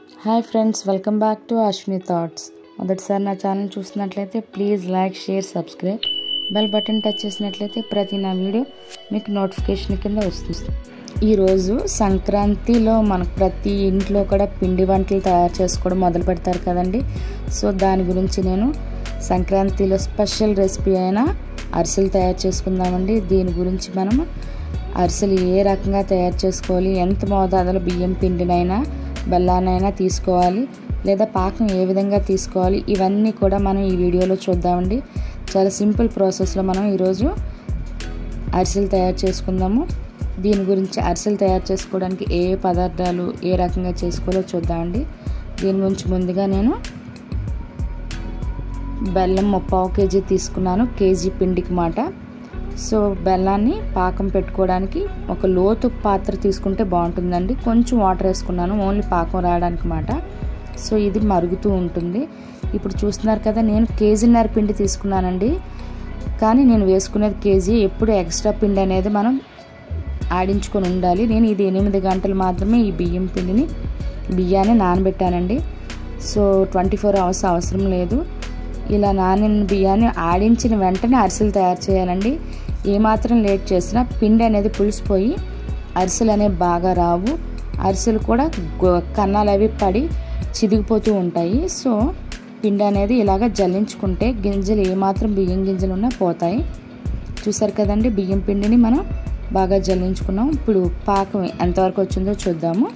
hi friends welcome back to Ashwini thoughts మొదటిసారి నా channel చూసినట్లయితే please like share subscribe bell button touch చేసినట్లయితే ప్రతి నా వీడియో మీకు నోటిఫికేషన్ కింద వస్తుంది ఈరోజు సంక్రాంతిలో మనకు ప్రతి ఇంట్లో కూడా పిండి వంటలు తయారు చేసుకోవడం మొదలు పెడతారు కదండి సో దాని గురించి నేను సంక్రాంతిలో స్పెషల్ రెసిపీ అయిన అరిసెలు తయారు చేసుకుందామండి దీని గురించి మనం అరిసెలు ఏ రకంగా తయారు చేసుకోవాలి ఎంత మోతాదులో బియ్యం పిండినైనా బెల్లానైనా తీసుకోవాలి లేదా పాకం ఏ విధంగా తీసుకోవాలి ఇవన్నీ కూడా మనం ఈ వీడియోలో చూద్దామండి చాలా సింపుల్ ప్రాసెస్లో మనం ఈరోజు అరిసెలు తయారు చేసుకుందాము దీని గురించి అరిసెలు తయారు చేసుకోవడానికి ఏ ఏ పదార్థాలు ఏ రకంగా చేసుకోవాలో చూద్దామండి దీని గురించి ముందుగా నేను బెల్లం ముప్పావు కేజీ తీసుకున్నాను కేజీ పిండికి మాట సో బెల్లాన్ని పాకం పెట్టుకోవడానికి ఒక లోతు పాత్ర తీసుకుంటే బాగుంటుందండి కొంచెం వాటర్ వేసుకున్నాను ఓన్లీ పాకం రావడానికి మాట సో ఇది మరుగుతూ ఉంటుంది ఇప్పుడు చూస్తున్నారు కదా నేను కేజీన్నర పిండి తీసుకున్నానండి కానీ నేను వేసుకునేది కేజీ ఎప్పుడు ఎక్స్ట్రా పిండి అనేది మనం ఆడించుకొని ఉండాలి నేను ఇది ఎనిమిది గంటలు మాత్రమే ఈ బియ్యం పిండిని బియ్యాన్ని నానబెట్టానండి సో ట్వంటీ ఫోర్ అవర్స్ అవసరం లేదు ఇలా నానిన బియ్యాన్ని ఆడించిన వెంటనే అరిసెలు తయారు చేయాలండి ఏమాత్రం లేట్ చేసినా పిండి అనేది పులిసిపోయి అరిసెలు అనేవి బాగా రావు అరిసెలు కూడా కన్నాలు అవి పడి చిదిగిపోతూ ఉంటాయి సో పిండి అనేది ఇలాగ జల్లించుకుంటే గింజలు ఏమాత్రం బియ్యం గింజలు ఉన్నా పోతాయి చూసారు కదండి బియ్యం పిండిని మనం బాగా జల్లించుకున్నాం ఇప్పుడు పాకం ఎంతవరకు వచ్చిందో చూద్దాము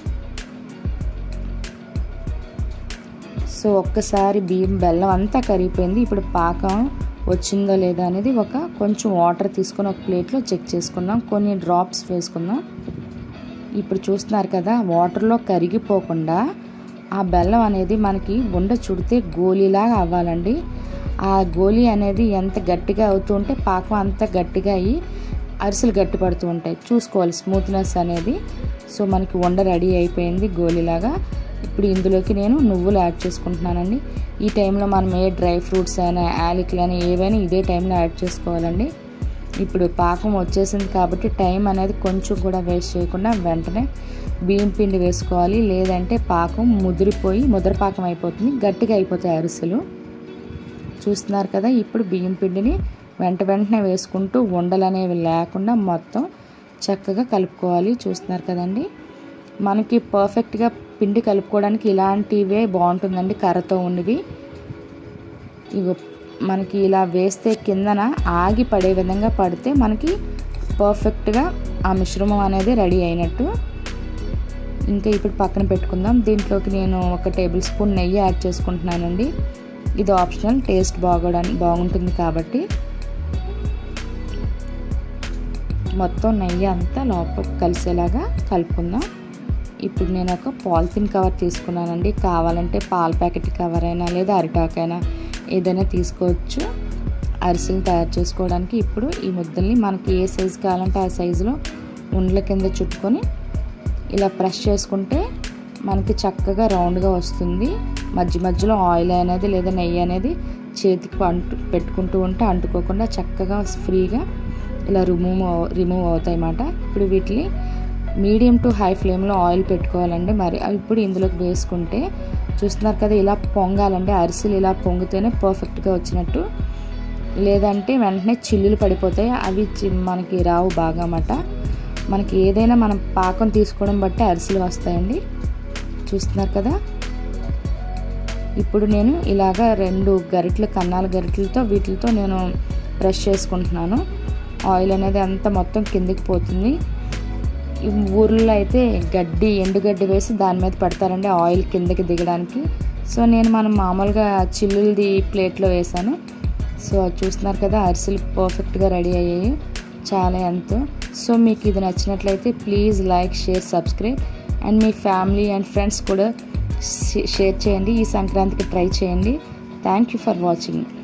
సో ఒక్కసారి బియ్యం బెల్లం అంతా కరిగిపోయింది ఇప్పుడు పాకం వచ్చిందో లేదా అనేది ఒక కొంచెం వాటర్ తీసుకొని ఒక ప్లేట్లో చెక్ చేసుకుందాం కొన్ని డ్రాప్స్ వేసుకుందాం ఇప్పుడు చూస్తున్నారు కదా వాటర్లో కరిగిపోకుండా ఆ బెల్లం అనేది మనకి ఉండ చుడితే గోలీలాగా అవ్వాలండి ఆ గోలీ అనేది ఎంత గట్టిగా అవుతూ ఉంటే పాకం అంత గట్టిగా అయ్యి అరిసెలు గట్టి పడుతూ ఉంటాయి చూసుకోవాలి స్మూత్నెస్ అనేది సో మనకి వండ రెడీ అయిపోయింది గోలీలాగా ఇప్పుడు ఇందులోకి నేను నువ్వులు యాడ్ చేసుకుంటున్నానండి ఈ టైంలో మనం ఏ డ్రై ఫ్రూట్స్ అయినా యాలకులు అయినా ఏవైనా ఇదే టైంలో యాడ్ చేసుకోవాలండి ఇప్పుడు పాకం వచ్చేసింది కాబట్టి టైం అనేది కొంచెం కూడా వేస్ట్ చేయకుండా వెంటనే బియ్యం పిండి వేసుకోవాలి లేదంటే పాకం ముదిరిపోయి ముద్ర పాకం అయిపోతుంది గట్టిగా అయిపోతాయి అరిసెలు చూస్తున్నారు కదా ఇప్పుడు బియ్యం పిండిని వెంట వెంటనే వేసుకుంటూ ఉండలు అనేవి లేకుండా మొత్తం చక్కగా కలుపుకోవాలి చూస్తున్నారు కదండి మనకి పర్ఫెక్ట్గా పిండి కలుపుకోవడానికి ఇలాంటివే బాగుంటుందండి కర్రతో ఉన్నవి ఇగో మనకి ఇలా వేస్తే కిందన ఆగి పడే విధంగా పడితే మనకి పర్ఫెక్ట్గా ఆ మిశ్రమం అనేది రెడీ అయినట్టు ఇంకా ఇప్పుడు పక్కన పెట్టుకుందాం దీంట్లోకి నేను ఒక టేబుల్ స్పూన్ నెయ్యి యాడ్ చేసుకుంటున్నానండి ఇది ఆప్షనల్ టేస్ట్ బాగోడానికి బాగుంటుంది కాబట్టి మొత్తం నెయ్యి అంతా లోపల కలిసేలాగా కలుపుకుందాం ఇప్పుడు నేను ఒక పాలిథిన్ కవర్ తీసుకున్నానండి కావాలంటే పాల ప్యాకెట్ కవర్ అయినా లేదా అరిటాకైనా ఏదైనా తీసుకోవచ్చు అరిసెలు తయారు చేసుకోవడానికి ఇప్పుడు ఈ ముద్దల్ని మనకి ఏ సైజు కావాలంటే ఆ సైజులో ఉండల కింద చుట్టుకొని ఇలా ప్రెస్ చేసుకుంటే మనకి చక్కగా రౌండ్గా వస్తుంది మధ్య మధ్యలో ఆయిల్ అనేది లేదా నెయ్యి అనేది చేతికి అంటు పెట్టుకుంటూ ఉంటే అంటుకోకుండా చక్కగా ఫ్రీగా ఇలా రిమూవ్ రిమూవ్ అవుతాయి అన్నమాట ఇప్పుడు వీటిని మీడియం టు హై ఫ్లేమ్లో ఆయిల్ పెట్టుకోవాలండి మరి ఇప్పుడు ఇందులోకి వేసుకుంటే చూస్తున్నారు కదా ఇలా పొంగాలండి అరిసెలు ఇలా పొంగితేనే పర్ఫెక్ట్గా వచ్చినట్టు లేదంటే వెంటనే చిల్లులు పడిపోతాయి అవి మనకి రావు బాగా అన్నమాట మనకి ఏదైనా మనం పాకం తీసుకోవడం బట్టి అరిసెలు వస్తాయండి చూస్తున్నారు కదా ఇప్పుడు నేను ఇలాగా రెండు గరిటెల కన్నాల గరిటెలతో వీటితో నేను బ్రష్ చేసుకుంటున్నాను ఆయిల్ అనేది అంతా మొత్తం కిందికి పోతుంది ఊర్లో అయితే గడ్డి ఎండుగడ్డి వేసి దాని మీద పెడతారండి ఆయిల్ కిందకి దిగడానికి సో నేను మనం మామూలుగా చిల్లులది ప్లేట్లో వేసాను సో చూస్తున్నారు కదా అరిసెలు పర్ఫెక్ట్గా రెడీ అయ్యాయి చాలా ఎంతో సో మీకు ఇది నచ్చినట్లయితే please like share subscribe and మీ ఫ్యామిలీ అండ్ ఫ్రెండ్స్ కూడా షేర్ చేయండి ఈ సంక్రాంతికి ట్రై చేయండి థ్యాంక్ యూ ఫర్ వాచింగ్